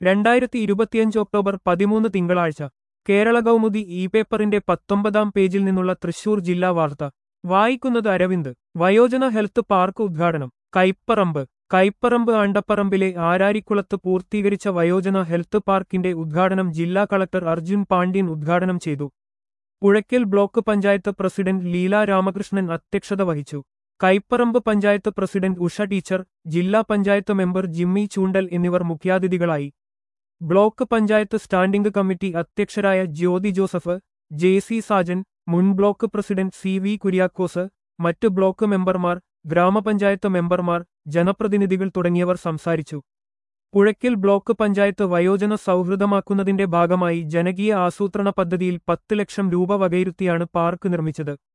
രണ്ടായിരത്തി ഇരുപത്തിയഞ്ച് ഒക്ടോബർ പതിമൂന്ന് തിങ്കളാഴ്ച കേരള കൗമുദി ഇ പേപ്പറിന്റെ പത്തൊമ്പതാം പേജിൽ നിന്നുള്ള തൃശൂർ ജില്ലാ വാർത്ത വായിക്കുന്നത് അരവിന്ദ് വയോജന ഹെൽത്ത് പാർക്ക് ഉദ്ഘാടനം കൈപ്പറമ്പ് കൈപ്പറമ്പ് ആണ്ടപ്പറമ്പിലെ ആരാരിക്കുളത്ത് പൂർത്തീകരിച്ച വയോജന ഹെൽത്ത് പാർക്കിന്റെ ഉദ്ഘാടനം ജില്ലാ കളക്ടർ അർജുൻ പാണ്ഡ്യൻ ഉദ്ഘാടനം ചെയ്തു പുഴയ്ക്കൽ ബ്ലോക്ക് പഞ്ചായത്ത് പ്രസിഡന്റ് ലീല രാമകൃഷ്ണൻ അധ്യക്ഷത വഹിച്ചു കൈപ്പറമ്പ് പഞ്ചായത്ത് പ്രസിഡന്റ് ഉഷ ടീച്ചർ ജില്ലാ പഞ്ചായത്ത് മെമ്പർ ജിമ്മി ചൂണ്ടൽ എന്നിവർ മുഖ്യാതിഥികളായി ബ്ലോക്ക് പഞ്ചായത്ത് സ്റ്റാൻഡിംഗ് കമ്മിറ്റി അധ്യക്ഷരായ Jyothi Joseph J C Sajan മുൻ block president C V Kuriakose മറ്റ് ബ്ലോക്ക് മെമ്പർമാർ ഗ്രാമപഞ്ചായത്ത് മെമ്പർമാർ ജനപ്രതിനിധികൾ തുടങ്ങിയവർ സംസാരിച്ചു പുഴയ്ക്കൽ ബ്ലോക്ക് പഞ്ചായത്ത് വയോജന സൗഹൃദമാക്കുന്നതിന്റെ ഭാഗമായി ജനകീയ ആസൂത്രണ പദ്ധതിയിൽ പത്ത് ലക്ഷം രൂപ വകയിരുത്തിയാണ് പാർക്ക് നിർമ്മിച്ചത്